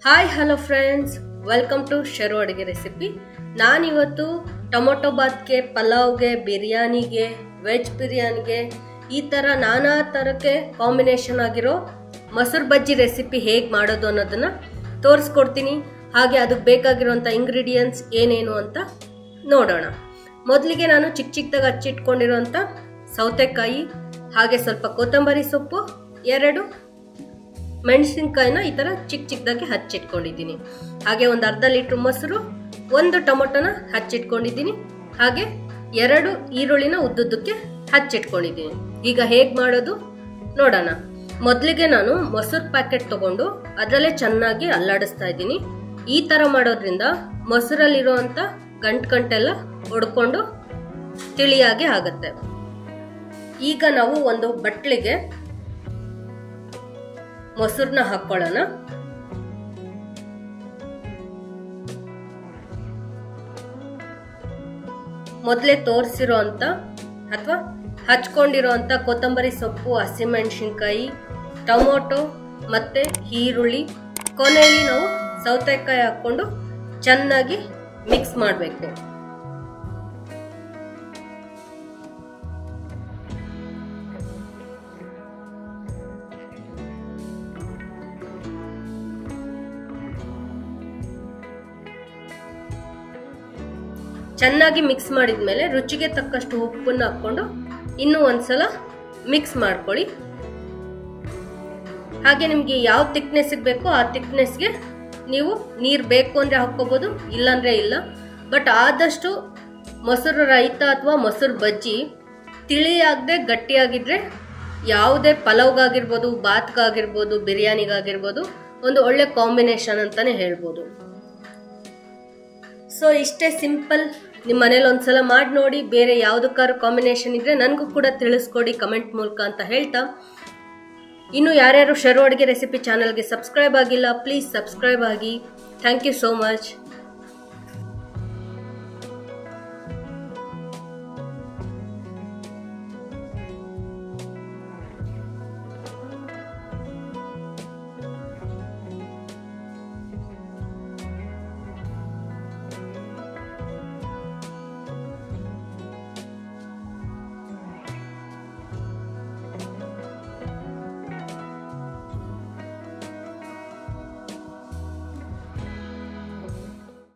hi hello friends welcome to Sharu Aduge recipe ನಾನಿವತ್ತು tomato ಬಾತ್ಗೆ ಪಲಾವ್ಗೆ ಬಿರಿಯಾನಿಗೆ veg ಬಿರಿಯಾನಿಗೆ ಈ ಥರ ನಾನಾ ಥರಕ್ಕೆ ಕಾಂಬಿನೇಷನ್ ಆಗಿರೋ ಮೊಸರು ಬಜ್ಜಿ ರೆಸಿಪಿ ಹೇಗೆ ಮಾಡೋದು ಅನ್ನೋದನ್ನು ತೋರಿಸ್ಕೊಡ್ತೀನಿ ಹಾಗೆ ಅದಕ್ಕೆ ಬೇಕಾಗಿರೋಂಥ ಇಂಗ್ರೀಡಿಯೆಂಟ್ಸ್ ಏನೇನು ಅಂತ ನೋಡೋಣ ಮೊದಲಿಗೆ ನಾನು ಚಿಕ್ಕ ಚಿಕ್ಕದಾಗಿ ಹಚ್ಚಿಟ್ಕೊಂಡಿರೋಂಥ ಸೌತೆಕಾಯಿ ಹಾಗೆ ಸ್ವಲ್ಪ ಕೊತ್ತಂಬರಿ ಸೊಪ್ಪು ಎರಡು ಮೆಣಸಿನ್ಕಾಯಿನ ಈ ಥರ ಚಿಕ್ಕ ಚಿಕ್ಕದಾಗಿ ಹಚ್ಚಿಟ್ಕೊಂಡಿದ್ದೀನಿ ಹಾಗೆ ಒಂದು ಅರ್ಧ ಲೀಟ್ರ್ ಮೊಸರು ಒಂದು ಟೊಮೊಟೊನ ಹಚ್ಚಿಟ್ಕೊಂಡಿದ್ದೀನಿ ಹಾಗೆ ಎರಡು ಈರುಳ್ಳಿನ ಉದ್ದುದ್ದಕ್ಕೆ ಹಚ್ಚಿಟ್ಕೊಂಡಿದ್ದೀನಿ ಈಗ ಹೇಗೆ ಮಾಡೋದು ನೋಡೋಣ ಮೊದಲಿಗೆ ನಾನು ಮೊಸರು ಪ್ಯಾಕೆಟ್ ತಗೊಂಡು ಅದರಲ್ಲೇ ಚೆನ್ನಾಗಿ ಅಲ್ಲಾಡಿಸ್ತಾ ಇದ್ದೀನಿ ಈ ಥರ ಮಾಡೋದ್ರಿಂದ ಮೊಸರಲ್ಲಿರುವಂಥ ಗಂಟು ಗಂಟೆಲ್ಲ ಹೊಡ್ಕೊಂಡು ತಿಳಿಯಾಗಿ ಆಗುತ್ತೆ ಈಗ ನಾವು ಒಂದು ಬಟ್ಲಿಗೆ ಮೊಸರನ್ನ ಹಾಕೊಳ್ಳೋಣ ಮೊದಲೇ ತೋರಿಸಿರೋ ಅಂತ ಅಥವಾ ಹಚ್ಕೊಂಡಿರೋ ಅಂತ ಕೊತ್ತಂಬರಿ ಸೊಪ್ಪು ಹಸಿಮೆಣಸಿನ್ಕಾಯಿ ಟೊಮೊಟೊ ಮತ್ತೆ ಈರುಳ್ಳಿ ಕೊನೆಯಲ್ಲಿ ನಾವು ಸೌತೆಕಾಯಿ ಹಾಕ್ಕೊಂಡು ಚೆನ್ನಾಗಿ ಮಿಕ್ಸ್ ಮಾಡಬೇಕು ಚೆನ್ನಾಗಿ ಮಿಕ್ಸ್ ಮಾಡಿದ್ಮೇಲೆ ರುಚಿಗೆ ತಕ್ಕಷ್ಟು ಉಪ್ಪನ್ನು ಹಾಕ್ಕೊಂಡು ಇನ್ನೂ ಒಂದ್ಸಲ ಮಿಕ್ಸ್ ಮಾಡ್ಕೊಳ್ಳಿ ಹಾಗೆ ನಿಮಗೆ ಯಾವ ತಿಕ್ನೆಸ್ಗೆ ಬೇಕೋ ಆ ತಿಕ್ನೆಸ್ಗೆ ನೀವು ನೀರು ಬೇಕು ಅಂದರೆ ಹಾಕ್ಕೋಬೋದು ಇಲ್ಲಾಂದರೆ ಇಲ್ಲ ಬಟ್ ಆದಷ್ಟು ಮೊಸರು ರೈತ ಅಥವಾ ಮೊಸರು ಬಜ್ಜಿ ತಿಳಿಯಾಗದೆ ಗಟ್ಟಿಯಾಗಿದ್ರೆ ಯಾವುದೇ ಪಲಾವ್ಗಾಗಿರ್ಬೋದು ಬಾತ್ಗಾಗಿರ್ಬೋದು ಬಿರಿಯಾನಿಗಾಗಿರ್ಬೋದು ಒಂದು ಒಳ್ಳೆ ಕಾಂಬಿನೇಷನ್ ಅಂತಲೇ ಹೇಳ್ಬೋದು ಸೊ ಇಷ್ಟೇ ಸಿಂಪಲ್ ನಿಮ್ಮ ಮನೇಲಿ ಒಂದ್ಸಲ ಮಾಡಿ ನೋಡಿ ಬೇರೆ ಯಾವುದಕ್ಕಾದ್ರು ಕಾಂಬಿನೇಷನ್ ಇದ್ರೆ ನನಗೂ ಕೂಡ ತಿಳಿಸ್ಕೊಡಿ ಕಮೆಂಟ್ ಮೂಲಕ ಅಂತ ಹೇಳ್ತಾ ಇನ್ನು ಯಾರ್ಯಾರು ಶರು ಅಡುಗೆ ರೆಸಿಪಿ ಚಾನಲ್ಗೆ ಸಬ್ಸ್ಕ್ರೈಬ್ ಆಗಿಲ್ಲ ಪ್ಲೀಸ್ ಸಬ್ಸ್ಕ್ರೈಬ್ ಆಗಿ ಥ್ಯಾಂಕ್ ಯು ಸೋ ಮಚ್